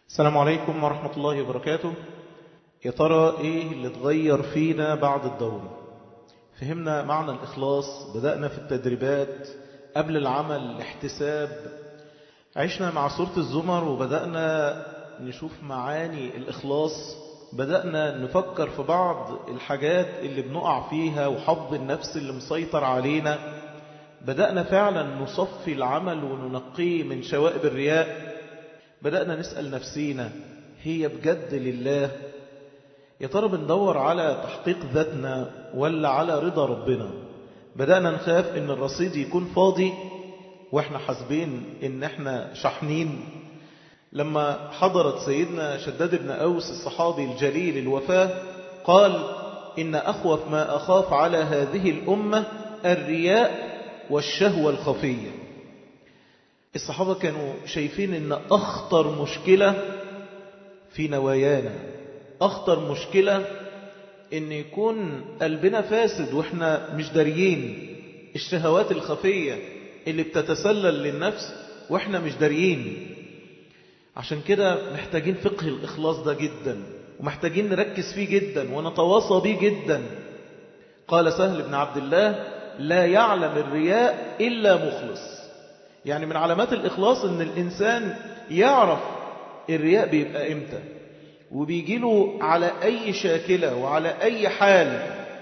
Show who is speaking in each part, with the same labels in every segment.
Speaker 1: السلام عليكم ورحمة الله وبركاته يا ترى ايه اللي اتغير فينا بعد الدورة فهمنا معنى الإخلاص بدأنا في التدريبات قبل العمل الاحتساب عشنا مع سورة الزمر وبدأنا نشوف معاني الإخلاص بدأنا نفكر في بعض الحاجات اللي بنقع فيها وحظ النفس اللي مسيطر علينا بدأنا فعلا نصفي العمل وننقيه من شوائب الرياء بدأنا نسأل نفسينا هي بجد لله يا ترى بندور على تحقيق ذاتنا ولا على رضا ربنا بدأنا نخاف ان الرصيد يكون فاضي واحنا حاسبين ان احنا شحنين لما حضرت سيدنا شداد بن أوس الصحابي الجليل الوفاة قال إن أخوف ما أخاف على هذه الأمة الرياء والشهوة الخفية الصحابة كانوا شايفين أن أخطر مشكلة في نوايانا أخطر مشكلة أن يكون قلبنا فاسد وإحنا مش داريين الشهوات الخفية اللي بتتسلل للنفس وإحنا مش داريين عشان كده محتاجين فقه الإخلاص ده جدا ومحتاجين نركز فيه جدا ونتواصى بيه جدا قال سهل بن عبد الله لا يعلم الرياء إلا مخلص يعني من علامات الإخلاص أن الإنسان يعرف الرياء بيبقى إمتى وبيجيله على أي شاكلة وعلى أي حال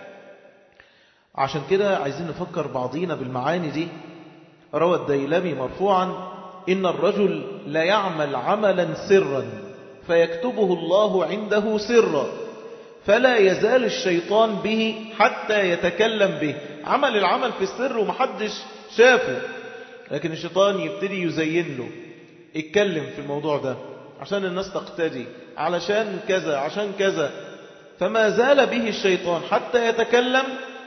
Speaker 1: عشان كده عايزين نفكر بعضينا بالمعاني دي روى الديلمي مرفوعا إن الرجل لا يعمل عملا سرا فيكتبه الله عنده سرا فلا يزال الشيطان به حتى يتكلم به عمل العمل في السر ومحدش شافه لكن الشيطان يبتدي يزين له اتكلم في الموضوع ده عشان الناس تقتدي علشان كذا عشان كذا فما زال به الشيطان حتى يتكلم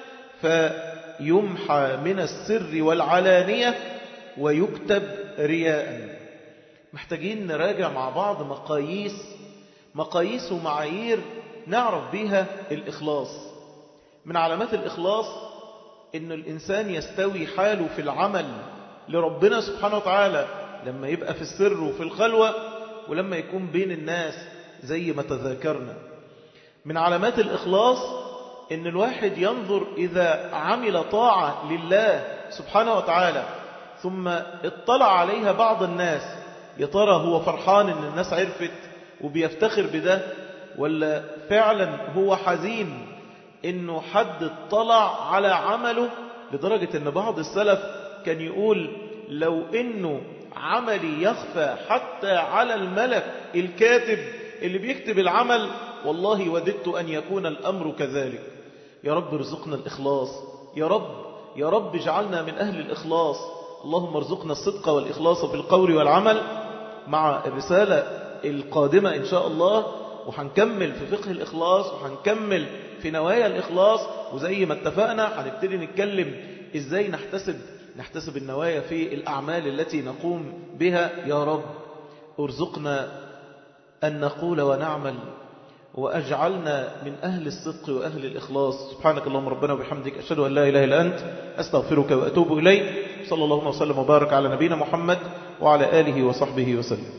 Speaker 1: فيمحى من السر والعلانية ويكتب رياء محتاجين نراجع مع بعض مقاييس مقاييس ومعايير نعرف بيها الإخلاص من علامات الإخلاص إن الإنسان يستوي حاله في العمل لربنا سبحانه وتعالى لما يبقى في السر وفي الخلوة ولما يكون بين الناس زي ما تذاكرنا من علامات الإخلاص إن الواحد ينظر إذا عمل طاعة لله سبحانه وتعالى ثم اطلع عليها بعض الناس يا ترى هو فرحان ان الناس عرفت وبيفتخر بده ولا فعلا هو حزين انه حد اطلع على عمله لدرجة ان بعض السلف كان يقول لو انه عملي يخفى حتى على الملك الكاتب اللي بيكتب العمل والله وددت ان يكون الامر كذلك يا رب ارزقنا الاخلاص يا رب يا رب اجعلنا من اهل الاخلاص اللهم ارزقنا الصدق والإخلاص في القول والعمل مع الرسالة القادمة إن شاء الله وهنكمل في فقه الإخلاص وهنكمل في نوايا الإخلاص وزي ما اتفقنا هنبتدي نتكلم إزاي نحتسب نحتسب النوايا في الأعمال التي نقوم بها يا رب ارزقنا أن نقول ونعمل وأجعلنا من أهل الصدق وأهل الإخلاص سبحانك اللهم ربنا وبحمدك أشهد أن لا إله إلا أنت أستغفرك وأتوب إليك صلى الله وسلم وبارك على نبينا محمد وعلى آله وصحبه وسلم